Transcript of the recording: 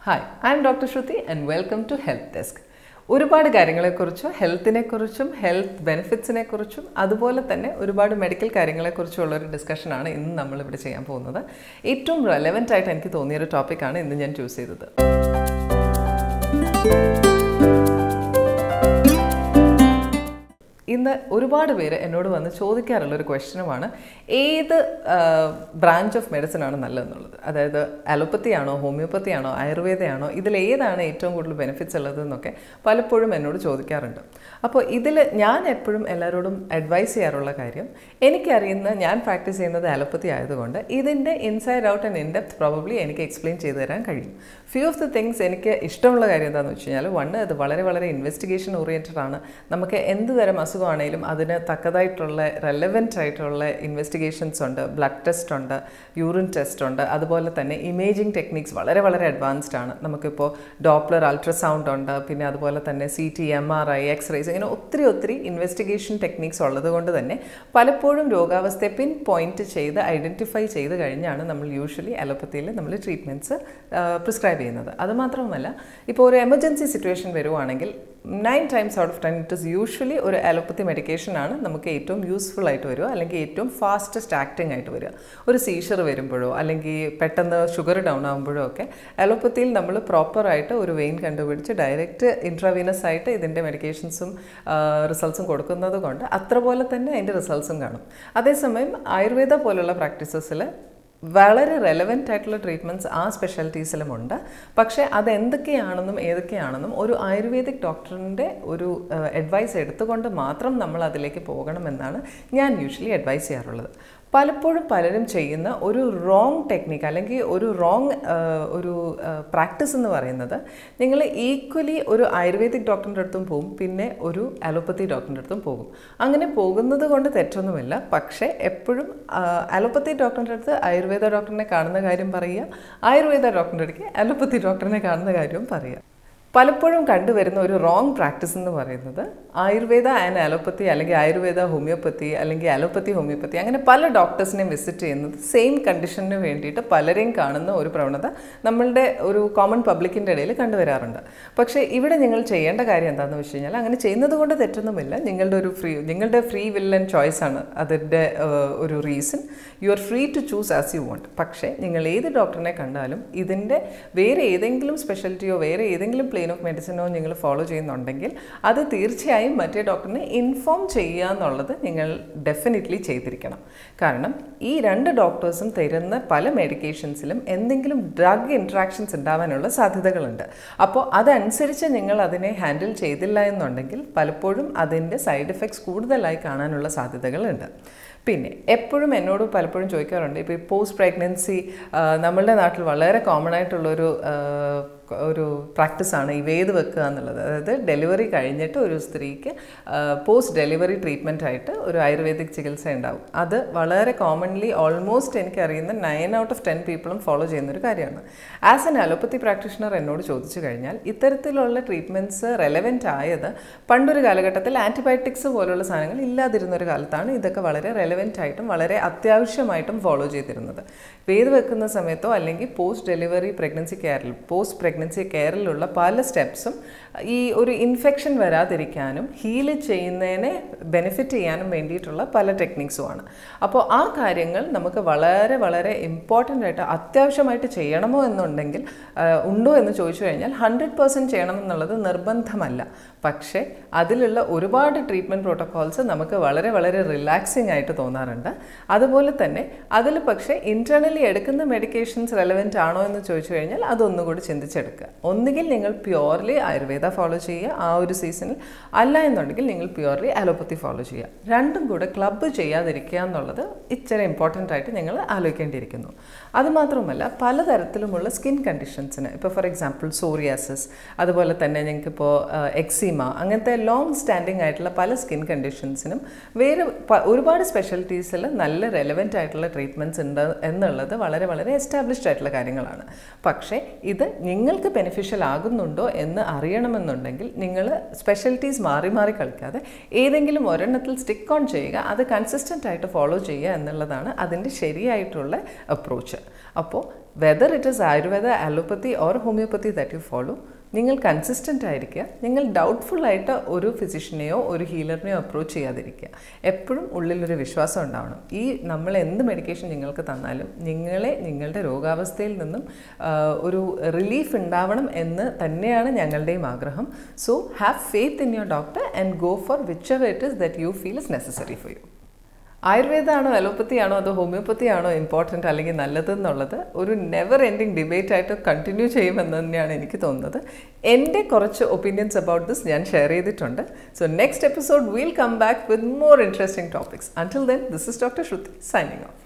hi I'm doctor Shruti and welcome to health desk ഒരുപാട് കാര്യങ്ങളെക്കുറിച്ചും ഹെൽത്തിനെക്കുറിച്ചും health ബെനിഫിറ്റ്സിനെ കുറിച്ചും അതുപോലെ തന്നെ ഒരുപാട് മെഡിക്കൽ കാര്യങ്ങളെക്കുറിച്ചുള്ള ഒരു ഡിസ്കഷനാണ് ഇന്ന് നമ്മളിവിടെ ചെയ്യാൻ പോകുന്നത് ഏറ്റവും റെലവൻ്റ് ആയിട്ട് എനിക്ക് തോന്നിയൊരു ടോപ്പിക്കാണ് ഇന്ന് ഞാൻ ചൂസ് ചെയ്തത് ഇന്ന് ഒരുപാട് പേര് എന്നോട് വന്ന് ചോദിക്കാറുള്ള ഒരു ക്വസ്റ്റ്യനുമാണ് ഏത് ബ്രാഞ്ച് ഓഫ് മെഡിസിൻ ആണ് നല്ലതെന്നുള്ളത് അതായത് അലോപ്പത്തി ആണോ ഹോമിയോപ്പത്തി ആണോ ആയുർവേദയാണോ ഇതിൽ ഏതാണ് ഏറ്റവും കൂടുതൽ ബെനിഫിറ്റ്സ് ഉള്ളത് എന്നൊക്കെ പലപ്പോഴും എന്നോട് ചോദിക്കാറുണ്ട് അപ്പോൾ ഇതിൽ ഞാൻ എപ്പോഴും എല്ലാവരോടും അഡ്വൈസ് ചെയ്യാറുള്ള കാര്യം എനിക്കറിയുന്ന ഞാൻ പ്രാക്ടീസ് ചെയ്യുന്നത് അലോപ്പത്തി ആയതുകൊണ്ട് ഇതിൻ്റെ inside out and in depth probably എനിക്ക് എക്സ്പ്ലെയിൻ ചെയ്തു തരാൻ കഴിയും ഫ്യൂ ഓഫ് ദി തിങ്സ് എനിക്ക് ഇഷ്ടമുള്ള കാര്യം എന്താണെന്ന് വെച്ച് കഴിഞ്ഞാൽ വണ്ണ് അത് വളരെ വളരെ ഇൻവെസ്റ്റിഗേഷൻ ഓറിയൻറ്റഡ് ആണ് നമുക്ക് എന്ത് തരം അസുഖമാണെങ്കിലും അതിന് തക്കതായിട്ടുള്ള റെലവെൻ്റ് ആയിട്ടുള്ള ഇൻവെസ്റ്റിഗേഷൻസ് ഉണ്ട് ബ്ലഡ് ടെസ്റ്റ് ഉണ്ട് യൂറിൻ ടെസ്റ്റ് ഉണ്ട് അതുപോലെ തന്നെ ഇമേജിംഗ് ടെക്നിക്സ് വളരെ വളരെ അഡ്വാൻസ്ഡ് ആണ് നമുക്കിപ്പോൾ ഡോപ്ലർ അൾട്രാസൗണ്ട് ഉണ്ട് പിന്നെ അതുപോലെ തന്നെ C T M R I x rays ഇങ്ങനെ ഒത്തിരി ഒത്തിരി ഇൻവെസ്റ്റിഗേഷൻ ടെക്നിക്സ് ഉള്ളത് കൊണ്ട് തന്നെ പലപ്പോഴും രോഗാവസ്ഥയെ പിൻ പോയിന്റ് ചെയ്ത് ഐഡൻറ്റിഫൈ ചെയ്ത് കഴിഞ്ഞാണ് നമ്മൾ യൂഷ്വലി അലോപ്പത്തിയിൽ നമ്മൾ ട്രീറ്റ്മെൻറ്റ്സ് പ്രിസ്ക്രൈബ് ചെയ്യുന്നത് അതുമാത്രമല്ല ഇപ്പോൾ ഒരു എമർജൻസി സിറ്റുവേഷൻ വരുവാണെങ്കിൽ nine times out of ten it is usually ഒരു അലോപ്പത്തി മെഡിക്കേഷൻ ആണ് നമുക്ക് ഏറ്റവും യൂസ്ഫുൾ ആയിട്ട് വരിക അല്ലെങ്കിൽ ഏറ്റവും ഫാസ്റ്റസ്റ്റ് ആക്ടിങ് ആയിട്ട് വരിക ഒരു സീഷർ വരുമ്പോഴോ അല്ലെങ്കിൽ പെട്ടെന്ന് ഷുഗർ ഡൗൺ ആകുമ്പോഴോ ഒക്കെ അലോപ്പത്തിയിൽ നമ്മൾ പ്രോപ്പറായിട്ട് ഒരു വെയിൻ കണ്ടുപിടിച്ച് ഡയറക്റ്റ് ഇൻട്രാവീനസ് ആയിട്ട് ഇതിൻ്റെ മെഡിക്കേഷൻസും റിസൾട്ട്സും കൊടുക്കുന്നത് കൊണ്ട് അത്ര പോലെ തന്നെ അതിൻ്റെ റിസൾട്ട്സും കാണും അതേസമയം ആയുർവേദ പോലുള്ള പ്രാക്ടീസസിൽ വളരെ റെലവെൻ്റ് ആയിട്ടുള്ള ട്രീറ്റ്മെൻറ്റ്സ് ആ സ്പെഷ്യാലിറ്റീസിലുമുണ്ട് പക്ഷേ അതെന്തൊക്കെയാണെന്നും ഏതൊക്കെയാണെന്നും ഒരു ആയുർവേദിക് ഡോക്ടറിൻ്റെ ഒരു അഡ്വൈസ് എടുത്തുകൊണ്ട് മാത്രം നമ്മൾ അതിലേക്ക് പോകണമെന്നാണ് ഞാൻ യൂഷ്വലി അഡ്വൈസ് ചെയ്യാറുള്ളത് പലപ്പോഴും പലരും ചെയ്യുന്ന ഒരു റോങ് ടെക്നിക്ക് അല്ലെങ്കിൽ ഒരു റോങ് ഒരു പ്രാക്ടീസ് എന്ന് പറയുന്നത് നിങ്ങൾ ഈക്വലി ഒരു ആയുർവേദിക് ഡോക്ടറിൻ്റെ അടുത്തും പോകും പിന്നെ ഒരു അലോപ്പത്തി ഡോക്ടറിൻ്റെ അടുത്തും പോകും അങ്ങനെ പോകുന്നത് കൊണ്ട് തെറ്റൊന്നുമില്ല പക്ഷേ എപ്പോഴും അലോപ്പത്തി ഡോക്ടറിൻ്റെ അടുത്ത് ആയുർവേദ ഡോക്ടറിനെ കാണുന്ന കാര്യം പറയുക ആയുർവേദ ഡോക്ടറിൻ്റെ അടുത്ത് അലോപ്പത്തി ഡോക്ടറിനെ കാണുന്ന കാര്യവും പറയുക പലപ്പോഴും കണ്ടുവരുന്ന ഒരു റോങ് പ്രാക്ടീസ് എന്ന് പറയുന്നത് ആയുർവേദ ആൻഡ് അലോപ്പത്തി അല്ലെങ്കിൽ ആയുർവേദ ഹോമിയോപ്പത്തി അല്ലെങ്കിൽ അലോപ്പത്തി ഹോമിയോപ്പത്തി അങ്ങനെ പല ഡോക്ടേഴ്സിനെയും വിസിറ്റ് ചെയ്യുന്നത് സെയിം കണ്ടീഷന് വേണ്ടിയിട്ട് പലരെയും കാണുന്ന ഒരു പ്രവണത നമ്മളുടെ ഒരു കോമൺ പബ്ലിക്കിൻ്റെ ഇടയിൽ കണ്ടുവരാറുണ്ട് പക്ഷേ ഇവിടെ നിങ്ങൾ ചെയ്യേണ്ട കാര്യം എന്താണെന്ന് വെച്ച് കഴിഞ്ഞാൽ അങ്ങനെ ചെയ്യുന്നത് കൊണ്ട് തെറ്റൊന്നുമില്ല നിങ്ങളുടെ ഒരു ഫ്രീ നിങ്ങളുടെ ഫ്രീ വിൽ ആൻഡ് ചോയ്സ് ആണ് അതിൻ്റെ ഒരു reason you are free to choose as you want പക്ഷേ നിങ്ങൾ ഏത് ഡോക്ടറിനെ കണ്ടാലും ഇതിൻ്റെ വേറെ ഏതെങ്കിലും സ്പെഷ്യാലിറ്റിയോ വേറെ ഏതെങ്കിലും പ്ലെയിൻ ഓഫ് മെഡിസിനോ നിങ്ങൾ ഫോളോ ചെയ്യുന്നുണ്ടെങ്കിൽ അത് തീർച്ചയായും മറ്റേ ഡോക്ടറിനെ ഇൻഫോം ചെയ്യുക എന്നുള്ളത് നിങ്ങൾ ഡെഫിനറ്റ്ലി ചെയ്തിരിക്കണം കാരണം ഈ രണ്ട് ഡോക്ടേഴ്സും തരുന്ന പല മെഡിക്കേഷൻസിലും എന്തെങ്കിലും ഡ്രഗ് ഇൻട്രാക്ഷൻസ് ഉണ്ടാവാനുള്ള സാധ്യതകളുണ്ട് അപ്പോൾ അതനുസരിച്ച് നിങ്ങൾ അതിനെ ഹാൻഡിൽ ചെയ്തില്ല എന്നുണ്ടെങ്കിൽ പലപ്പോഴും അതിൻ്റെ സൈഡ് എഫക്ട്സ് കൂടുതലായി കാണാനുള്ള സാധ്യതകളുണ്ട് പിന്നെ എപ്പോഴും എന്നോട് പലപ്പോഴും ചോദിക്കാറുണ്ട് ഇപ്പോൾ ഈ പോസ്റ്റ് പ്രഗ്നൻസി നമ്മളുടെ നാട്ടിൽ വളരെ കോമൺ ആയിട്ടുള്ളൊരു ഒരു പ്രാക്ടീസാണ് ഈ വേത് വെക്കുക എന്നുള്ളത് അതായത് ഡെലിവറി കഴിഞ്ഞിട്ട് ഒരു സ്ത്രീക്ക് പോസ്റ്റ് ഡെലിവറി ട്രീറ്റ്മെൻ്റ് ആയിട്ട് ഒരു ആയുർവേദിക് ചികിത്സ ഉണ്ടാവും അത് വളരെ കോമൺലി ഓൾമോസ്റ്റ് എനിക്കറിയുന്ന നയൻ ഔട്ട് ഓഫ് ടെൻ പീപ്പിളും ഫോളോ ചെയ്യുന്നൊരു കാര്യമാണ് ആസ് എൻ അലോപ്പത്തി പ്രാക്ടീഷണർ എന്നോട് ചോദിച്ചു കഴിഞ്ഞാൽ ഇത്തരത്തിലുള്ള ട്രീറ്റ്മെൻറ്റ്സ് റെലവെൻ്റ് ആയത് പണ്ടൊരു കാലഘട്ടത്തിൽ ആൻറ്റിബയോട്ടിക്സ് പോലുള്ള സാധനങ്ങൾ ഇല്ലാതിരുന്ന ഒരു കാലത്താണ് ഇതൊക്കെ വളരെ റെലവെൻ്റ് ആയിട്ടും വളരെ അത്യാവശ്യമായിട്ടും ഫോളോ ചെയ്തിരുന്നത് വേത് വെക്കുന്ന സമയത്തോ അല്ലെങ്കിൽ പോസ്റ്റ് ഡെലിവറി പ്രഗ്നൻസി കെയറിൽ പോസ്റ്റ് പ്രഗ്നൻസി കെയറിലുള്ള പല സ്റ്റെപ്സും ഈ ഒരു ഇൻഫെക്ഷൻ വരാതിരിക്കാനും ഹീൽ ചെയ്യുന്നതിനെ ബെനിഫിറ്റ് ചെയ്യാനും വേണ്ടിയിട്ടുള്ള പല ടെക്നിക്സുമാണ് അപ്പോൾ ആ കാര്യങ്ങൾ നമുക്ക് വളരെ വളരെ ഇമ്പോർട്ടൻ്റ് ആയിട്ട് അത്യാവശ്യമായിട്ട് ചെയ്യണമോ എന്നുണ്ടെങ്കിൽ ഉണ്ടോ എന്ന് ചോദിച്ചു കഴിഞ്ഞാൽ ഹൺഡ്രഡ് പേഴ്സൻറ്റ് ചെയ്യണമെന്നുള്ളത് നിർബന്ധമല്ല പക്ഷേ അതിലുള്ള ഒരുപാട് ട്രീറ്റ്മെൻറ്റ് പ്രോട്ടോക്കോൾസ് നമുക്ക് വളരെ വളരെ റിലാക്സിങ് ആയിട്ട് തോന്നാറുണ്ട് അതുപോലെ തന്നെ അതിൽ പക്ഷേ ഇൻറ്റേർണലി എടുക്കുന്ന മെഡിക്കേഷൻസ് റെലവെൻ്റ് ആണോ എന്ന് ചോദിച്ചു കഴിഞ്ഞാൽ അതൊന്നുകൂടി ചിന്തിച്ചെടുക്കുക ഒന്നുകിൽ നിങ്ങൾ പ്യുവർലി ആയുർവേദ ഫോളോ ചെയ്യുക ആ ഒരു സീസണിൽ അല്ല എന്നുണ്ടെങ്കിൽ നിങ്ങൾ പ്യുവർലി അലോപ്പത്തി ഫോളോ ചെയ്യുക രണ്ടും കൂടെ ക്ലബ്ബ് ചെയ്യാതിരിക്കുക എന്നുള്ളത് ഇച്ചിരി ഇമ്പോർട്ടൻ്റ് ആയിട്ട് നിങ്ങൾ ആലോചിക്കേണ്ടിയിരിക്കുന്നു അതുമാത്രമല്ല പലതരത്തിലുമുള്ള സ്കിൻ കണ്ടീഷൻസിന് ഇപ്പോൾ ഫോർ എക്സാമ്പിൾ സോറിയാസിസ് അതുപോലെ തന്നെ ഞങ്ങൾക്കിപ്പോൾ എക്സിമ അങ്ങനത്തെ ലോങ് സ്റ്റാൻഡിങ് ആയിട്ടുള്ള പല സ്കിൻ കണ്ടീഷൻസിനും വേറെ ഒരുപാട് സ്പെഷ്യാലിറ്റീസിൽ നല്ല റെലവെൻ്റ് ആയിട്ടുള്ള ട്രീറ്റ്മെൻറ്റ്സ് ഉണ്ട് എന്നുള്ളത് വളരെ വളരെ എസ്റ്റാബ്ലിഷ്ഡ് ആയിട്ടുള്ള കാര്യങ്ങളാണ് പക്ഷേ ഇത് നിങ്ങൾക്ക് ബെനിഫിഷ്യൽ ആകുന്നുണ്ടോ എന്ന് അറിയണമെന്നുണ്ടെങ്കിൽ നിങ്ങൾ സ്പെഷ്യാലിറ്റീസ് മാറി മാറി കളിക്കാതെ ഏതെങ്കിലും ഒരെണ്ണത്തിൽ സ്റ്റിക്ക് ഓൺ ചെയ്യുക അത് കൺസിസ്റ്റൻ്റ് ആയിട്ട് ഫോളോ ചെയ്യുക എന്നുള്ളതാണ് അതിൻ്റെ ശരിയായിട്ടുള്ള അപ്രോച്ച് അപ്പോൾ whether it is Ayurveda allopathy or homeopathy that you follow നിങ്ങൾ കൺസിസ്റ്റൻ്റ് ആയിരിക്കുക നിങ്ങൾ ഡൗട്ട്ഫുൾ ആയിട്ട് ഒരു ഫിസിഷ്യനെയോ ഒരു ഹീലറിനെയോ അപ്രോച്ച് ചെയ്യാതിരിക്കുക എപ്പോഴും ഉള്ളിലൊരു വിശ്വാസം ഉണ്ടാവണം ഈ നമ്മൾ എന്ത് മെഡിക്കേഷൻ നിങ്ങൾക്ക് തന്നാലും നിങ്ങളെ നിങ്ങളുടെ രോഗാവസ്ഥയിൽ നിന്നും ആ, ഒരു റിലീഫ് ഉണ്ടാവണം എന്ന് തന്നെയാണ് ഞങ്ങളുടെയും ആഗ്രഹം so have faith in your doctor and go for whichever it is that you feel is necessary for you Ayurveda ആണോ അലോപ്പത്തി ആണോ അതോ ഹോമിയോപ്പത്തി ആണോ ഇമ്പോർട്ടൻ്റ് അല്ലെങ്കിൽ നല്ലത് എന്നുള്ളത് ഒരു നെവർ എൻഡിങ് ഡിബേറ്റ് ആയിട്ട് കണ്ടിന്യൂ ചെയ്യുമെന്ന് തന്നെയാണ് എനിക്ക് തോന്നുന്നത് എൻ്റെ കുറച്ച് ഒപ്പീനിയൻസ് അബൌട്ട് ദിസ് ഞാൻ ഷെയർ ചെയ്തിട്ടുണ്ട് so next episode will come back with more interesting topics until then this is doctor Shruti signing of